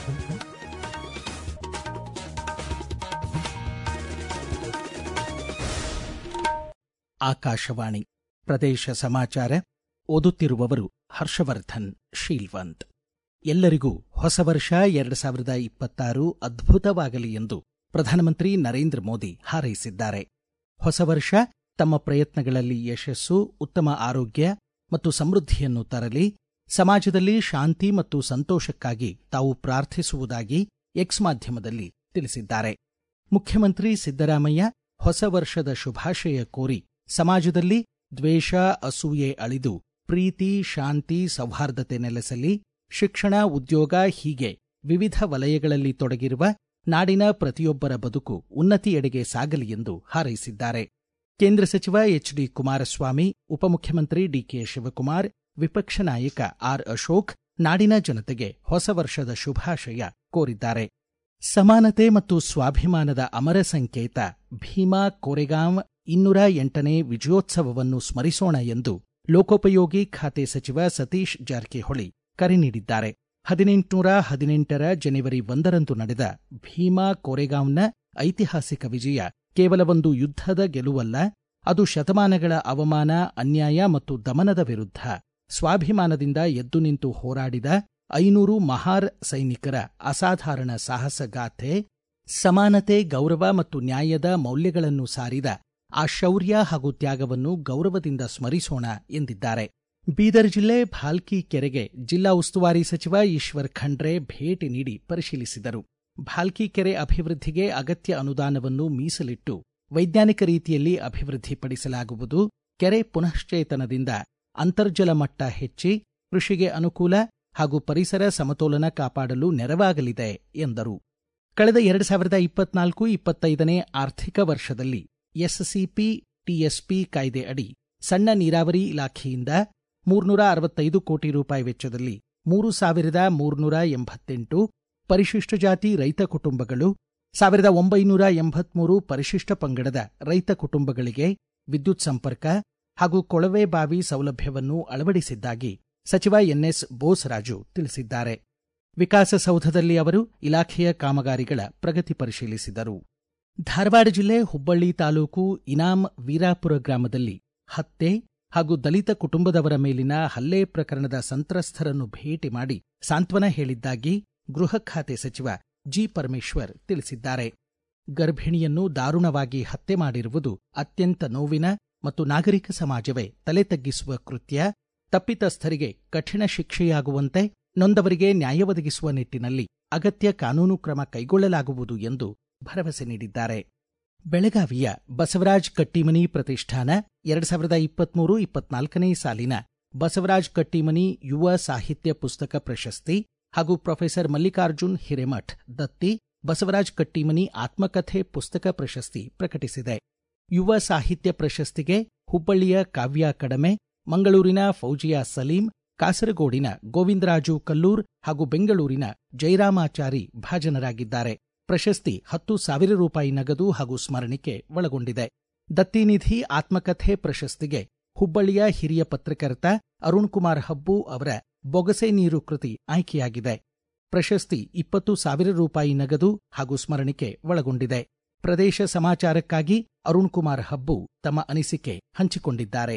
ಆಕಾಶವಾಣಿ ಪ್ರದೇಶ ಸಮಾಚಾರ ಓದುತ್ತಿರುವವರು ಹರ್ಷವರ್ಧನ್ ಶೀಲ್ವಂತ್ ಎಲ್ಲರಿಗೂ ಹೊಸ ವರ್ಷ ಎರಡು ಸಾವಿರದ ಇಪ್ಪತ್ತಾರು ಅದ್ಭುತವಾಗಲಿ ಎಂದು ಪ್ರಧಾನಮಂತ್ರಿ ನರೇಂದ್ರ ಮೋದಿ ಹಾರೈಸಿದ್ದಾರೆ ಹೊಸ ವರ್ಷ ತಮ್ಮ ಪ್ರಯತ್ನಗಳಲ್ಲಿ ಯಶಸ್ಸು ಉತ್ತಮ ಆರೋಗ್ಯ ಮತ್ತು ಸಮೃದ್ಧಿಯನ್ನು ತರಲಿ ಸಮಾಜದಲ್ಲಿ ಶಾಂತಿ ಮತ್ತು ಸಂತೋಷಕ್ಕಾಗಿ ತಾವು ಪ್ರಾರ್ಥಿಸುವುದಾಗಿ ಎಕ್ಸ್ ಮಾಧ್ಯಮದಲ್ಲಿ ತಿಳಿಸಿದ್ದಾರೆ ಮುಖ್ಯಮಂತ್ರಿ ಸಿದ್ದರಾಮಯ್ಯ ಹೊಸ ವರ್ಷದ ಶುಭಾಶಯ ಕೋರಿ ಸಮಾಜದಲ್ಲಿ ದ್ವೇಷ ಅಸೂಯೆ ಅಳಿದು ಪ್ರೀತಿ ಶಾಂತಿ ಸೌಹಾರ್ದತೆ ನೆಲೆಸಲಿ ಶಿಕ್ಷಣ ಉದ್ಯೋಗ ಹೀಗೆ ವಿವಿಧ ವಲಯಗಳಲ್ಲಿ ತೊಡಗಿರುವ ನಾಡಿನ ಪ್ರತಿಯೊಬ್ಬರ ಬದುಕು ಉನ್ನತಿಯೆಡೆಗೆ ಸಾಗಲಿ ಎಂದು ಹಾರೈಸಿದ್ದಾರೆ ಕೇಂದ್ರ ಸಚಿವ ಎಚ್ ಡಿ ಕುಮಾರಸ್ವಾಮಿ ಉಪಮುಖ್ಯಮಂತ್ರಿ ಡಿಕೆ ಶಿವಕುಮಾರ್ ವಿಪಕ್ಷ ನಾಯಕ ಆರ್ ಅಶೋಕ್ ನಾಡಿನ ಜನತೆಗೆ ಹೊಸ ವರ್ಷದ ಶುಭಾಶಯ ಕೋರಿದ್ದಾರೆ ಸಮಾನತೆ ಮತ್ತು ಸ್ವಾಭಿಮಾನದ ಅಮರ ಸಂಕೇತ ಭೀಮಾ ಕೋರೆಗಾಂವ್ ಇನ್ನೂರ ಎಂಟನೇ ವಿಜಯೋತ್ಸವವನ್ನು ಸ್ಮರಿಸೋಣ ಎಂದು ಲೋಕೋಪಯೋಗಿ ಖಾತೆ ಸಚಿವ ಸತೀಶ್ ಜಾರಕಿಹೊಳಿ ಕರೆ ನೀಡಿದ್ದಾರೆ ಹದಿನೆಂಟುನೂರ ಹದಿನೆಂಟರ ಜನವರಿ ಒಂದರಂದು ನಡೆದ ಭೀಮಾ ಕೋರೆಗಾಂವ್ನ ಐತಿಹಾಸಿಕ ವಿಜಯ ಕೇವಲ ಒಂದು ಯುದ್ಧದ ಗೆಲುವಲ್ಲ ಅದು ಶತಮಾನಗಳ ಅವಮಾನ ಅನ್ಯಾಯ ಮತ್ತು ದಮನದ ವಿರುದ್ಧ ಸ್ವಾಭಿಮಾನದಿಂದ ಎದ್ದು ನಿಂತು ಹೋರಾಡಿದ ಐನೂರು ಮಹಾರ್ ಸೈನಿಕರ ಅಸಾಧಾರಣ ಸಾಹಸಗಾಥೆ ಸಮಾನತೆ ಗೌರವ ಮತ್ತು ನ್ಯಾಯದ ಮೌಲ್ಯಗಳನ್ನು ಸಾರಿದ ಆ ಶೌರ್ಯ ಹಾಗೂ ತ್ಯಾಗವನ್ನು ಗೌರವದಿಂದ ಸ್ಮರಿಸೋಣ ಎಂದಿದ್ದಾರೆ ಬೀದರ್ ಜಿಲ್ಲೆ ಭಾಲ್ಕಿ ಕೆರೆಗೆ ಜಿಲ್ಲಾ ಉಸ್ತುವಾರಿ ಸಚಿವ ಈಶ್ವರ್ ಖಂಡ್ರೆ ಭೇಟಿ ನೀಡಿ ಪರಿಶೀಲಿಸಿದರು ಭಾಲ್ಕಿ ಕೆರೆ ಅಭಿವೃದ್ಧಿಗೆ ಅಗತ್ಯ ಅನುದಾನವನ್ನು ಮೀಸಲಿಟ್ಟು ವೈಜ್ಞಾನಿಕ ರೀತಿಯಲ್ಲಿ ಅಭಿವೃದ್ಧಿಪಡಿಸಲಾಗುವುದು ಕೆರೆ ಪುನಶ್ಚೇತನದಿಂದ ಅಂತರ್ಜಲ ಮಟ್ಟ ಹೆಚ್ಚಿ ಕೃಷಿಗೆ ಅನುಕೂಲ ಹಾಗೂ ಪರಿಸರ ಸಮತೋಲನ ಕಾಪಾಡಲು ನೆರವಾಗಲಿದೆ ಎಂದರು ಕಳೆದ ಎರಡು ಸಾವಿರದ ಇಪ್ಪತ್ನಾಲ್ಕು ಇಪ್ಪತ್ತೈದನೇ ಆರ್ಥಿಕ ವರ್ಷದಲ್ಲಿ ಎಸ್ಸಿಪಿ ಟಿಎಸ್ಪಿ ಕಾಯ್ದೆ ಅಡಿ ಸಣ್ಣ ನೀರಾವರಿ ಇಲಾಖೆಯಿಂದ ಮೂರ್ನೂರ ಅರವತ್ತೈದು ಕೋಟಿ ರೂಪಾಯಿ ವೆಚ್ಚದಲ್ಲಿ ಮೂರು ಸಾವಿರದ ಮೂರ್ನೂರ ಎಂಬತ್ತೆಂಟು ಪರಿಶಿಷ್ಟ ಜಾತಿ ರೈತ ಕುಟುಂಬಗಳು ಸಾವಿರದ ಒಂಬೈನೂರ ಎಂಬತ್ಮೂರು ಪರಿಶಿಷ್ಟ ಪಂಗಡದ ರೈತ ಕುಟುಂಬಗಳಿಗೆ ವಿದ್ಯುತ್ ಸಂಪರ್ಕ ಹಾಗೂ ಕೊಳವೆ ಬಾವಿ ಸೌಲಭ್ಯವನ್ನು ಅಳವಡಿಸಿದ್ದಾಗಿ ಸಚಿವ ಎನ್ಎಸ್ ಬೋಸರಾಜು ತಿಳಿಸಿದ್ದಾರೆ ವಿಕಾಸಸೌಧದಲ್ಲಿ ಅವರು ಇಲಾಖೆಯ ಕಾಮಗಾರಿಗಳ ಪ್ರಗತಿ ಪರಿಶೀಲಿಸಿದರು ಧಾರವಾಡ ಜಿಲ್ಲೆ ಹುಬ್ಬಳ್ಳಿ ತಾಲೂಕು ಇನಾಂ ವೀರಾಪುರ ಗ್ರಾಮದಲ್ಲಿ ಹತ್ಯೆ ಹಾಗೂ ದಲಿತ ಕುಟುಂಬದವರ ಮೇಲಿನ ಹಲ್ಲೆ ಪ್ರಕರಣದ ಸಂತ್ರಸ್ತರನ್ನು ಭೇಟಿ ಮಾಡಿ ಸಾಂತ್ವನ ಹೇಳಿದ್ದಾಗಿ ಗೃಹ ಖಾತೆ ಸಚಿವ ಜಿ ಪರಮೇಶ್ವರ್ ತಿಳಿಸಿದ್ದಾರೆ ಗರ್ಭಿಣಿಯನ್ನು ದಾರುಣವಾಗಿ ಹತ್ಯೆ ಮಾಡಿರುವುದು ಅತ್ಯಂತ ನೋವಿನ ಮತ್ತು ನಾಗರಿಕ ಸಮಾಜವೇ ತಲೆ ತಗ್ಗಿಸುವ ಕೃತ್ಯ ತಪ್ಪಿತಸ್ಥರಿಗೆ ಕಠಿಣ ಶಿಕ್ಷೆಯಾಗುವಂತೆ ನೊಂದವರಿಗೆ ನ್ಯಾಯ ಒದಗಿಸುವ ನಿಟ್ಟಿನಲ್ಲಿ ಅಗತ್ಯ ಕಾನೂನು ಕ್ರಮ ಕೈಗೊಳ್ಳಲಾಗುವುದು ಎಂದು ಭರವಸೆ ನೀಡಿದ್ದಾರೆ ಬೆಳಗಾವಿಯ ಬಸವರಾಜ್ ಕಟ್ಟಿಮನಿ ಪ್ರತಿಷ್ಠಾನ ಎರಡು ಸಾವಿರದ ಇಪ್ಪತ್ಮೂರು ಇಪ್ಪತ್ನಾಲ್ಕನೇ ಸಾಲಿನ ಬಸವರಾಜ್ ಕಟ್ಟಿಮನಿ ಯುವ ಸಾಹಿತ್ಯ ಪುಸ್ತಕ ಪ್ರಶಸ್ತಿ ಹಾಗೂ ಪ್ರೊಫೆಸರ್ ಮಲ್ಲಿಕಾರ್ಜುನ್ ಹಿರೇಮಠ್ ದತ್ತಿ ಬಸವರಾಜ್ ಕಟ್ಟಿಮನಿ ಆತ್ಮಕಥೆ ಪುಸ್ತಕ ಪ್ರಶಸ್ತಿ ಪ್ರಕಟಿಸಿದೆ ಯುವ ಸಾಹಿತ್ಯ ಪ್ರಶಸ್ತಿಗೆ ಹುಬ್ಬಳ್ಳಿಯ ಕಾವ್ಯ ಕಡಮೆ ಮಂಗಳೂರಿನ ಫೌಜಿಯಾ ಸಲೀಂ ಕಾಸರಗೋಡಿನ ಗೋವಿಂದರಾಜು ಕಲ್ಲೂರ್ ಹಾಗೂ ಬೆಂಗಳೂರಿನ ಜೈರಾಮಾಚಾರಿ ಭಾಜನರಾಗಿದ್ದಾರೆ ಪ್ರಶಸ್ತಿ ಹತ್ತು ಸಾವಿರ ರೂಪಾಯಿ ನಗದು ಹಾಗೂ ಸ್ಮರಣಿಕೆ ಒಳಗೊಂಡಿದೆ ದತ್ತಿನಿಧಿ ಆತ್ಮಕಥೆ ಪ್ರಶಸ್ತಿಗೆ ಹುಬ್ಬಳ್ಳಿಯ ಹಿರಿಯ ಪತ್ರಕರ್ತ ಅರುಣ್ ಕುಮಾರ್ ಹಬ್ಬು ಅವರ ಬೊಗಸೆ ನೀರು ಕೃತಿ ಆಯ್ಕೆಯಾಗಿದೆ ಪ್ರಶಸ್ತಿ ಇಪ್ಪತ್ತು ಸಾವಿರ ರೂಪಾಯಿ ನಗದು ಹಾಗೂ ಸ್ಮರಣಿಕೆ ಒಳಗೊಂಡಿದೆ ಪ್ರದೇಶ ಸಮಾಚಾರಕ್ಕಾಗಿ ಅರುಣ್ ಕುಮಾರ್ ಹಬ್ಬು ತಮ್ಮ ಅನಿಸಿಕೆ ಹಂಚಿಕೊಂಡಿದ್ದಾರೆ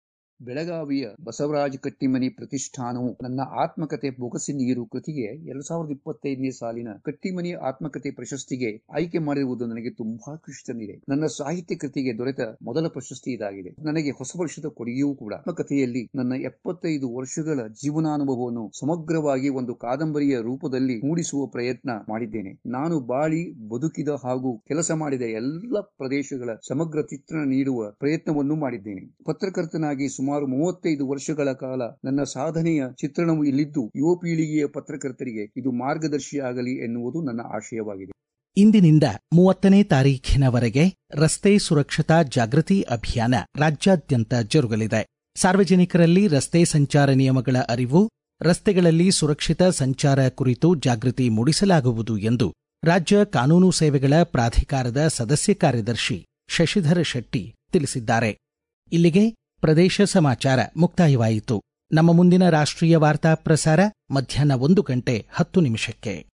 ಬೆಳಗಾವಿಯ ಬಸವರಾಜ ಕಟ್ಟಿಮನಿ ಪ್ರತಿಷ್ಠಾನವು ನನ್ನ ಆತ್ಮಕತೆ ಬೊಗಸಿ ನೀರು ಕೃತಿಗೆ ಎರಡ್ ಸಾವಿರದ ಇಪ್ಪತ್ತೈದನೇ ಸಾಲಿನ ಕಟ್ಟಿಮನಿ ಆತ್ಮಕತೆ ಪ್ರಶಸ್ತಿಗೆ ಆಯ್ಕೆ ಮಾಡಿರುವುದು ನನಗೆ ತುಂಬಾ ಖುಷಿ ತಂದಿದೆ ನನ್ನ ಸಾಹಿತ್ಯ ಕೃತಿಗೆ ದೊರೆತ ಮೊದಲ ಪ್ರಶಸ್ತಿ ಇದಾಗಿದೆ ನನಗೆ ಹೊಸ ವರ್ಷದ ಕೊಡುಗೆಯೂ ಕೂಡ ಆತ್ಮಕಥೆಯಲ್ಲಿ ನನ್ನ ಎಪ್ಪತ್ತೈದು ವರ್ಷಗಳ ಜೀವನಾನುಭವವನ್ನು ಸಮಗ್ರವಾಗಿ ಒಂದು ಕಾದಂಬರಿಯ ರೂಪದಲ್ಲಿ ಮೂಡಿಸುವ ಪ್ರಯತ್ನ ಮಾಡಿದ್ದೇನೆ ನಾನು ಬಾಳಿ ಬದುಕಿದ ಹಾಗೂ ಕೆಲಸ ಮಾಡಿದ ಎಲ್ಲ ಪ್ರದೇಶಗಳ ಸಮಗ್ರ ಚಿತ್ರಣ ನೀಡುವ ಪ್ರಯತ್ನವನ್ನು ಮಾಡಿದ್ದೇನೆ ಪತ್ರಕರ್ತನಾಗಿ ಸುಮಾರು ಮೂವತ್ತೈದು ವರ್ಷಗಳ ಕಾಲ ನನ್ನ ಸಾಧನೆಯ ಚಿತ್ರಣವು ಇಲ್ಲಿದ್ದು ಯುವ ಪೀಳಿಗೆಯ ಪತ್ರಕರ್ತರಿಗೆ ಇದು ಮಾರ್ಗದರ್ಶಿಯಾಗಲಿ ಎನ್ನುವುದು ನನ್ನ ಆಶಯವಾಗಿದೆ ಇಂದಿನಿಂದ ಮೂವತ್ತನೇ ತಾರೀಖಿನವರೆಗೆ ರಸ್ತೆ ಸುರಕ್ಷತಾ ಜಾಗೃತಿ ಅಭಿಯಾನ ರಾಜ್ಯಾದ್ಯಂತ ಜರುಗಲಿದೆ ಸಾರ್ವಜನಿಕರಲ್ಲಿ ರಸ್ತೆ ಸಂಚಾರ ನಿಯಮಗಳ ಅರಿವು ರಸ್ತೆಗಳಲ್ಲಿ ಸುರಕ್ಷಿತ ಸಂಚಾರ ಕುರಿತು ಜಾಗೃತಿ ಮೂಡಿಸಲಾಗುವುದು ಎಂದು ರಾಜ್ಯ ಕಾನೂನು ಸೇವೆಗಳ ಪ್ರಾಧಿಕಾರದ ಸದಸ್ಯ ಕಾರ್ಯದರ್ಶಿ ಶಶಿಧರ ಶೆಟ್ಟಿ ತಿಳಿಸಿದ್ದಾರೆ ಇಲ್ಲಿಗೆ ಪ್ರದೇಶ ಸಮಾಚಾರ ಮುಕ್ತಾಯವಾಯಿತು ನಮ್ಮ ಮುಂದಿನ ರಾಷ್ಟ್ರೀಯ ವಾರ್ತಾ ಪ್ರಸಾರ ಮಧ್ಯಾಹ್ನ ಒಂದು ಗಂಟೆ ಹತ್ತು ನಿಮಿಷಕ್ಕೆ